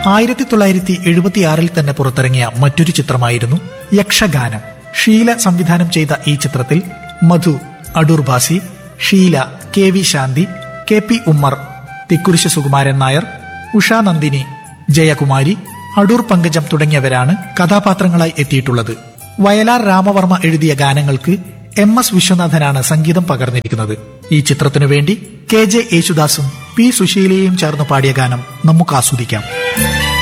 ആയിരത്തി തൊള്ളായിരത്തി എഴുപത്തിയാറിൽ തന്നെ പുറത്തിറങ്ങിയ മറ്റൊരു ചിത്രമായിരുന്നു യക്ഷഗാനം ഷീല സംവിധാനം ചെയ്ത ഈ ചിത്രത്തിൽ Madhu Adoor Bhasi Sheela K V Shanthi K P Ummer Thikkurissy Sukumaran Nair Usha Nandini Jayakumari Adoor Pankajam തുടങ്ങിയവരാണ് കഥാപാത്രങ്ങളായി എത്തിയിട്ടുള്ളത് വയലാർ രാമവർമ്മ എഴുതിയ ഗാനങ്ങൾക്ക് എം എസ് വിശ്വനാഥനാണ് സംഗീതം പകർന്നിരിക്കുന്നത് ഈ ചിത്രത്തിനു വേണ്ടി കെ ജെ യേശുദാസും പി സുശീലയും ചേർന്ന് പാടിയ ഗാനം നമുക്ക് ആസ്വദിക്കാം